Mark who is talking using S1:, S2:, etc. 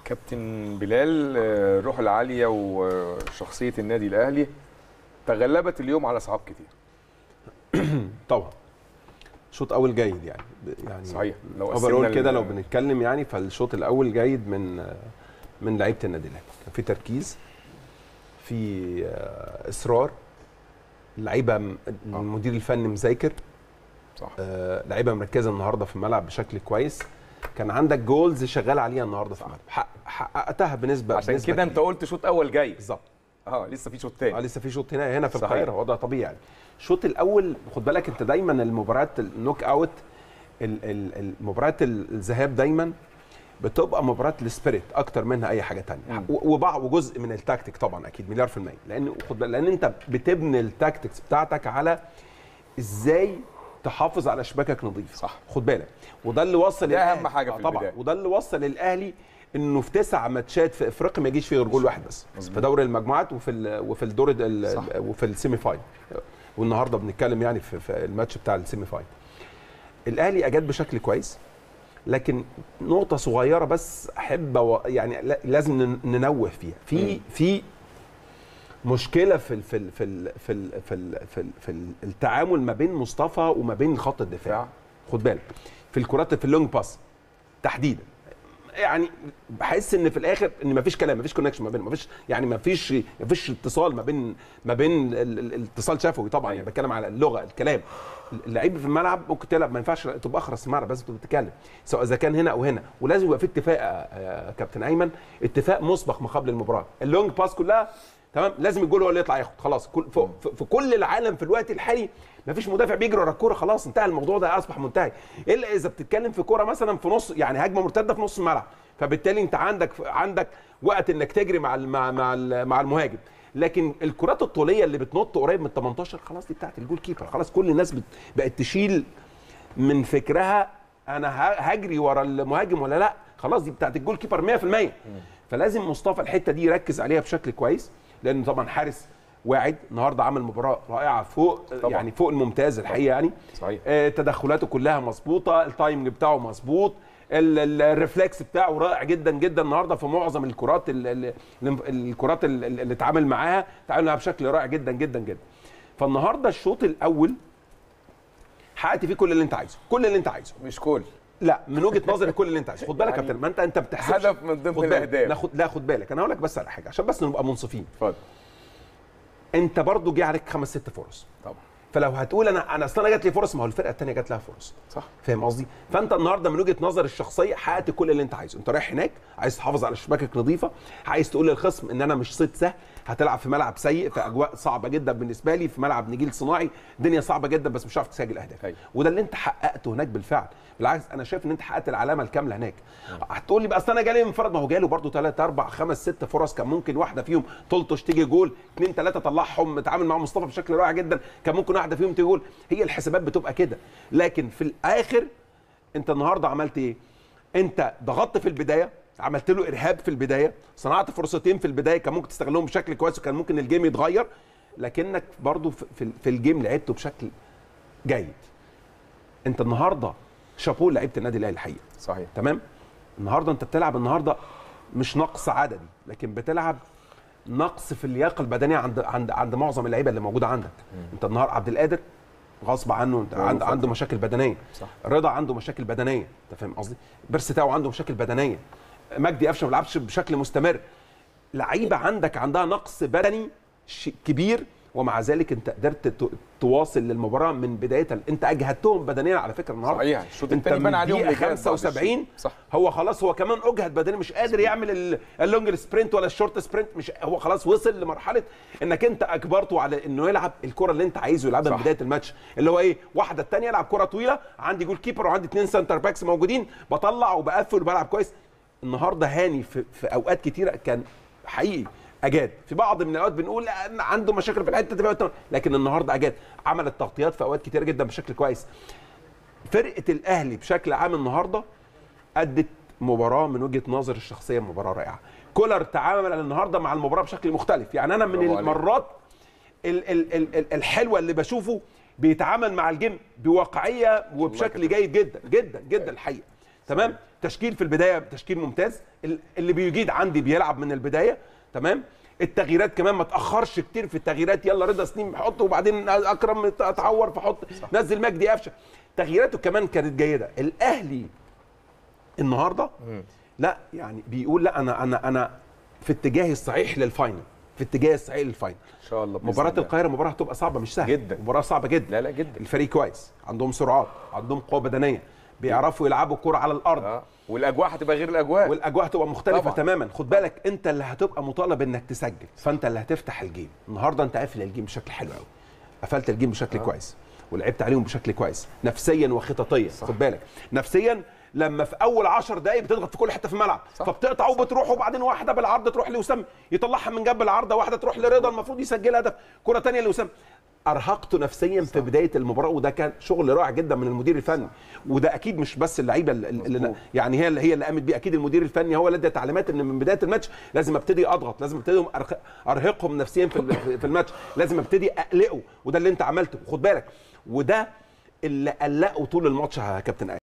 S1: كابتن بلال آه، الروح العاليه وشخصيه النادي الاهلي تغلبت اليوم على صعاب كتير
S2: طبعا شوط اول جيد يعني يعني
S1: صحيح لو قسمنا
S2: اوفرول
S1: ال-
S2: كده لو بنتكلم يعني فالشوط الاول جيد من من لعيبه النادي الاهلي كان في تركيز في آه، اصرار اللعيبه م- المدير الفني مذاكر
S1: صح
S2: آه، لعيبه مركزه النهارده في الملعب بشكل كويس كان عندك جولز شغال عليها النهارده في الملعب حق- حققتها بنسبه
S1: عشان
S2: بنسبة
S1: كده انت
S2: كبيرة.
S1: قلت شوط اول جاي
S2: بالظبط
S1: اه لسه في شوط
S2: اه
S1: تاني
S2: لسه في شوط هنا هنا في
S1: صحيح.
S2: القاهره وضع طبيعي يعني الشوط الاول خد بالك انت دايما المباريات النوك اوت ال- ال- المباريات الذهاب دايما بتبقى مباراه السبيريت اكتر منها اي حاجه تانية
S1: مم.
S2: و- وبعض وجزء من التاكتيك طبعا اكيد مليار في الميه لان خد بالك لان انت بتبني التاكتكس بتاعتك على ازاي تحافظ على شباكك نظيف
S1: صح.
S2: خد بالك وده اللي وصل
S1: ده أهم
S2: الأهلي.
S1: حاجة
S2: آه
S1: في
S2: طبعا
S1: البداية.
S2: وده اللي وصل الاهلي انه في تسع ماتشات في افريقيا ما يجيش فيه غير جول واحد بس
S1: مظبوط.
S2: في دوري المجموعات وفي ال- وفي الدور ال-
S1: صح.
S2: وفي السيمي فاينل والنهارده بنتكلم يعني في, في الماتش بتاع السيمي فاينل الاهلي اجاد بشكل كويس لكن نقطة صغيرة بس أحب و... يعني لا- لازم نن- ننوه فيها في
S1: مم.
S2: في مشكلة في ال في ال في ال في ال في, ال في, ال في ال التعامل ما بين مصطفى وما بين خط الدفاع
S1: دفاع.
S2: خد بالك في الكرات في اللونج باس تحديدا يعني بحس ان في الاخر ان مفيش كلام مفيش كونكشن ما بينهم مفيش يعني مفيش مفيش اتصال ما بين ما بين ال- ال- الاتصال شفوي طبعا يعني بتكلم على اللغه الكلام اللعيب في الملعب ممكن تلعب ما ينفعش تبقى اخرس في الملعب لازم تبقى بتتكلم سواء اذا كان هنا او هنا ولازم يبقى في اتفاق يا- يا كابتن ايمن اتفاق مسبق ما قبل المباراه اللونج باس كلها تمام لازم الجول هو اللي يطلع ياخد خلاص كل في, في- في كل العالم في الوقت الحالي مفيش مدافع بيجري ورا الكوره خلاص انتهى الموضوع ده اصبح منتهي الا اذا بتتكلم في كوره مثلا في نص يعني هجمه مرتده في نص الملعب فبالتالي انت عندك عندك وقت انك تجري مع ال- مع مع ال- مع المهاجم لكن الكرات الطوليه اللي بتنط قريب من ال 18 خلاص دي بتاعت الجول كيبر خلاص كل الناس بت- بقت تشيل من فكرها انا ه- هجري ورا المهاجم ولا لا خلاص دي بتاعت الجول كيبر 100% فلازم مصطفى الحته دي يركز عليها بشكل كويس لان طبعا حارس واعد النهارده عمل مباراه رائعه فوق
S1: طبعاً.
S2: يعني فوق الممتاز الحقيقه يعني
S1: صحيح.
S2: آه، تدخلاته كلها مظبوطه التايمنج بتاعه مظبوط ال- ال- الريفلكس بتاعه رائع جدا جدا النهارده في معظم الكرات ال- ال- ال- الكرات ال- ال- اللي اتعامل معاها اتعامل معاها بشكل رائع جدا جدا جدا فالنهارده الشوط الاول حققت فيه كل اللي انت عايزه كل اللي انت عايزه
S1: مش كل
S2: لا من وجهه نظري كل اللي انت عايزه خد بالك يا
S1: يعني
S2: كابتن ما انت انت بتحسبش
S1: هدف من ضمن
S2: خد بالك.
S1: الأهداف.
S2: لا خد لا خد بالك انا هقول لك بس على حاجه عشان بس نبقى منصفين
S1: اتفضل
S2: انت برضو جه عليك خمس ست فرص
S1: طبعا
S2: فلو هتقول انا انا اصل انا جات لي فرص ما هو الفرقه الثانيه جات لها فرص
S1: صح
S2: فاهم قصدي فانت النهارده من وجهه نظر الشخصيه حققت كل اللي انت عايزه انت رايح هناك عايز تحافظ على شباكك نظيفه عايز تقول للخصم ان انا مش صيد سهل هتلعب في ملعب سيء في اجواء صعبه جدا بالنسبه لي في ملعب نجيل صناعي الدنيا صعبه جدا بس مش هتعرف تسجل اهداف
S1: أيوة.
S2: وده اللي انت حققته هناك بالفعل بالعكس انا شايف ان انت حققت العلامه الكامله هناك هتقول لي بقى اصل انا جالي منفرد ما هو جاله برده 3 4 5 6 فرص كان ممكن واحده فيهم تلطش تيجي جول اثنين ثلاثه طلعهم اتعامل مع مصطفى بشكل رائع جدا كان ممكن واحده فيهم تيجي جول هي الحسابات بتبقى كده لكن في الاخر انت النهارده عملت ايه انت ضغطت في البدايه عملت له ارهاب في البدايه صنعت فرصتين في البدايه كان ممكن تستغلهم بشكل كويس وكان ممكن الجيم يتغير لكنك برضو في- في في الجيم لعبته بشكل جيد انت النهارده شابوه لعيبه النادي الاهلي الحقيقه
S1: صحيح
S2: تمام النهارده انت بتلعب النهارده مش نقص عددي لكن بتلعب نقص في اللياقه البدنيه عند عند عند معظم اللعيبه اللي موجوده عندك انت النهارده عبد القادر غصب عنه انت
S1: بقاله
S2: عند
S1: فترة.
S2: عنده مشاكل بدنيه
S1: صح.
S2: رضا عنده مشاكل بدنيه انت فاهم قصدي بيرستاو عنده مشاكل بدنيه مجدي قفشه ما بيلعبش بشكل مستمر لعيبه عندك عندها نقص بدني ش- كبير ومع ذلك انت قدرت ت- تواصل للمباراه من بدايتها انت اجهدتهم بدنيا على فكره النهارده
S1: صحيح الشوط
S2: انت
S1: الثاني بان
S2: من
S1: عليهم
S2: دقيقه
S1: إجهاد بعد
S2: 75
S1: الشوط. صح
S2: هو خلاص هو كمان اجهد بدنيا مش قادر يعمل ال- اللونج سبرنت ولا الشورت سبرنت مش هو خلاص وصل لمرحله انك انت اجبرته على انه يلعب الكره اللي انت عايزه يلعبها من
S1: صح.
S2: بدايه الماتش اللي هو ايه واحده الثانيه العب كره طويله عندي جول كيبر وعندي اثنين سنتر باكس موجودين بطلع وبقفل وبلعب كويس النهارده هاني في, في اوقات كتيره كان حقيقي اجاد في بعض من الاوقات بنقول لا، إن عنده مشاكل في الحته دي لكن النهارده اجاد عمل التغطيات في اوقات كتيره جدا بشكل كويس فرقه الاهلي بشكل عام النهارده ادت مباراه من وجهه نظر الشخصيه مباراه رائعه كولر تعامل النهارده مع المباراه بشكل مختلف يعني انا من
S1: برافو عليك.
S2: المرات ال ال ال ال الحلوه اللي بشوفه بيتعامل مع الجيم بواقعيه وبشكل جيد جدا جدا جدا الحقيقه تمام تشكيل في البدايه تشكيل ممتاز ال- اللي بيجيد عندي بيلعب من البدايه تمام التغييرات كمان ما تاخرش كتير في التغييرات يلا رضا سليم حط وبعدين اكرم اتعور فحط نزل مجدي قفشه تغييراته كمان كانت جيده الاهلي النهارده لا يعني بيقول لا انا انا انا في اتجاهي الصحيح للفاينل في اتجاهي الصحيح للفاينل
S1: ان شاء الله بإذن
S2: مباراة
S1: الله.
S2: القاهرة مباراة هتبقى صعبة مش سهلة
S1: جدا.
S2: مباراة صعبة جدا
S1: لا لا جدا
S2: الفريق كويس عندهم سرعات عندهم قوة بدنية بيعرفوا يلعبوا كرة على الأرض
S1: اه والاجواء هتبقى غير الاجواء
S2: والاجواء هتبقى مختلفه
S1: طبعاً.
S2: طبعا. تماما خد بالك انت اللي هتبقى مطالب انك تسجل فانت اللي هتفتح الجيم النهارده انت قافل الجيم بشكل حلو قوي قفلت الجيم بشكل آه. كويس ولعبت عليهم بشكل كويس نفسيا وخططيا خد بالك نفسيا لما في اول 10 دقائق بتضغط في كل حته في الملعب
S1: صح.
S2: فبتقطع وبتروح وبعدين واحده بالعرض تروح لوسام يطلعها من جنب العارضه واحده تروح لرضا المفروض يسجل هدف كره ثانيه لوسام ارهقته نفسيا في بدايه المباراه وده كان شغل رائع جدا من المدير الفني وده اكيد مش بس اللعيبه اللي اللي
S1: مظبوط.
S2: يعني هي اللي هي اللي قامت بيه اكيد المدير الفني هو اللي ادى تعليمات ان من بدايه الماتش لازم ابتدي اضغط لازم ابتدي أرخ- ارهقهم نفسيا في ال- في الماتش لازم ابتدي اقلقه وده اللي انت عملته خد بالك وده اللي قلقه طول الماتش يا كابتن ايمن